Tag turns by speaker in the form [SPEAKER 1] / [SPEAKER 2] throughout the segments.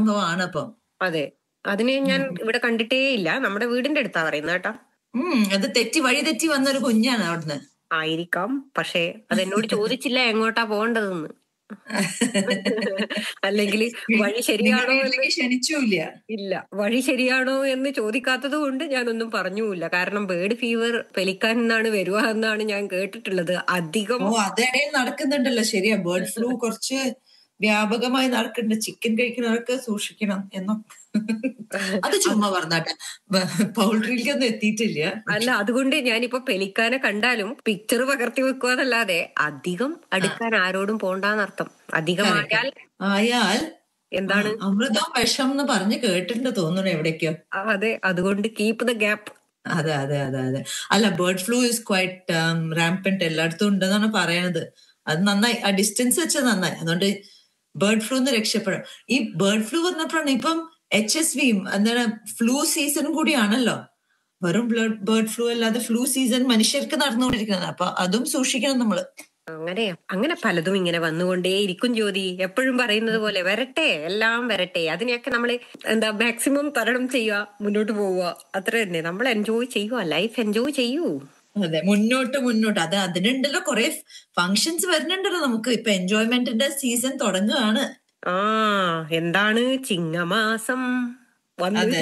[SPEAKER 1] സംഭവമാണ് അപ്പം
[SPEAKER 2] അതെ അതിനെ ഞാൻ ഇവിടെ കണ്ടിട്ടേ ഇല്ല നമ്മുടെ വീടിന്റെ അടുത്താ പറയുന്നത് കേട്ടോ
[SPEAKER 1] ഉം അത് തെറ്റി വഴി തെറ്റി വന്ന ഒരു കുഞ്ഞാണ് അവിടുന്ന്
[SPEAKER 2] ആയിരിക്കാം പക്ഷേ അതെന്നോട് ചോദിച്ചില്ല എങ്ങോട്ടാ പോകേണ്ടതെന്ന് അല്ലെങ്കിൽ വഴി ശരിയാണോ എന്ന്
[SPEAKER 1] വീട്ടിലേക്ക് ക്ഷണിച്ചുമില്ല
[SPEAKER 2] ഇല്ല വഴി ശരിയാണോ എന്ന് ചോദിക്കാത്തത് കൊണ്ട് ഞാനൊന്നും പറഞ്ഞുമില്ല കാരണം ബേർഡ് ഫീവർ പെലിക്കാൻ എന്നാണ് വരുക എന്നാണ് ഞാൻ കേട്ടിട്ടുള്ളത് അധികം
[SPEAKER 1] ഓ അതിടയിൽ നടക്കുന്നുണ്ടല്ലോ ശരിയാ ബേർഡ് ഫ്ലൂ കുറച്ച് വ്യാപകമായി നടക്കുന്നുണ്ട് ചിക്കൻ കഴിക്കുന്നവർക്ക് സൂക്ഷിക്കണം എന്നൊക്കെ അത് ചുമ്മാ പറഞ്ഞാട്ടെ പൗൾട്രിയിലേക്കൊന്നും എത്തിയിട്ടില്ല
[SPEAKER 2] അല്ല അതുകൊണ്ട് ഞാനിപ്പോ പെലിക്കാനെ കണ്ടാലും പിക്ചർ പകർത്തി വെക്കുവാന്നല്ലാതെ അധികം അടുക്കാൻ ആരോടും പോണ്ടാന്നർത്ഥം അധികമായാൽ
[SPEAKER 1] ആയാൽ
[SPEAKER 2] എന്താണ്
[SPEAKER 1] അമൃതം വിഷം എന്ന് പറഞ്ഞ് കേട്ടിട്ടുണ്ട് തോന്നുന്നു എവിടേക്കോ
[SPEAKER 2] ആ, അതെ അതുകൊണ്ട് കീപ് ദ ഗ്യാപ്പ്
[SPEAKER 1] അതെ അതെ അതെ അതെ അല്ല bird flu is quite rampant എല്ലായിടത്തും ഉണ്ടെന്നാണ് പറയണത് അത് നന്നായി ആ ഡിസ്റ്റൻസ് വെച്ചത് നന്നായി അതുകൊണ്ട് ബേർഡ് ഫ്ലൂ എന്ന് രക്ഷപ്പെടും ഈ ബേർഡ് ഫ്ലൂ വന്നപ്പോഴാണ് ഇപ്പം എച്ച് എസ് വിയും എന്താണ് ഫ്ലൂ സീസൺ കൂടിയാണല്ലോ വെറും ബേർഡ് ഫ്ലൂ അല്ലാതെ ഫ്ലൂ സീസൺ മനുഷ്യർക്ക് നടന്നുകൊണ്ടിരിക്കുന്നത് അപ്പൊ അതും സൂക്ഷിക്കണം നമ്മള്
[SPEAKER 2] അങ്ങനെ അങ്ങനെ പലതും ഇങ്ങനെ വന്നുകൊണ്ടേ ഇരിക്കും ജ്യോതി എപ്പോഴും പറയുന്നത് പോലെ വരട്ടെ എല്ലാം വരട്ടെ അതിനെയൊക്കെ നമ്മൾ എന്താ മാക്സിമം തരണം ചെയ്യുക മുന്നോട്ട് പോവുക അത്ര തന്നെ നമ്മൾ എൻജോയ് ചെയ്യുക ലൈഫ് എൻജോയ് ചെയ്യൂ
[SPEAKER 1] അതെ മുന്നോട്ട് മുന്നോട്ട് അത് അതിനുണ്ടല്ലോ കുറെ ഫങ്ഷൻസ് വരുന്നുണ്ടല്ലോ നമുക്ക് ഇപ്പൊ എൻജോയ്മെന്റിന്റെ സീസൺ തുടങ്ങുകയാണ്
[SPEAKER 2] ആ എന്താണ് ചിങ്ങമാസം വന്നു
[SPEAKER 1] അതെ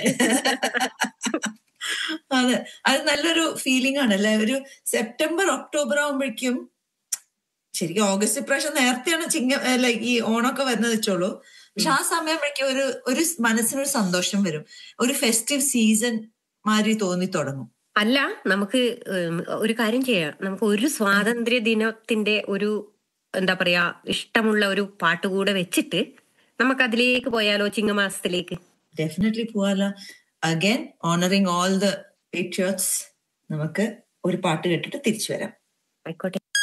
[SPEAKER 1] അതെ അത് നല്ലൊരു ഫീലിംഗ് ആണ് അല്ലെ ഒരു സെപ്റ്റംബർ ഒക്ടോബർ ആകുമ്പോഴേക്കും ശരിക്കും ഓഗസ്റ്റ് ഇപ്രാവശ്യം നേരത്തെയാണ് ചിങ്ങ അല്ല ഈ ഓണമൊക്കെ വരുന്നത് വെച്ചോളൂ പക്ഷെ ആ സമയമ്പോഴേക്കും ഒരു ഒരു മനസ്സിനൊരു സന്തോഷം വരും ഒരു ഫെസ്റ്റീവ് സീസൺ മാതിരി തോന്നി തുടങ്ങും
[SPEAKER 2] അല്ല നമുക്ക് ഉം, ഒരു കാര്യം ചെയ്യാം നമുക്ക് ഒരു സ്വാതന്ത്ര്യ ദിനത്തിന്റെ ഒരു എന്താ പറയാ ഇഷ്ടമുള്ള ഒരു പാട്ട് കൂടെ വെച്ചിട്ട് നമുക്ക് അതിലേക്ക് പോയാലോ ചിങ്ങമാസത്തിലേക്ക്
[SPEAKER 1] ഡെഫിനറ്റ്ലി പോവാലോ again honouring all the patriots നമുക്ക് ഒരു പാട്ട് കേട്ടിട്ട് തിരിച്ചു വരാം
[SPEAKER 2] ആയിക്കോട്ടെ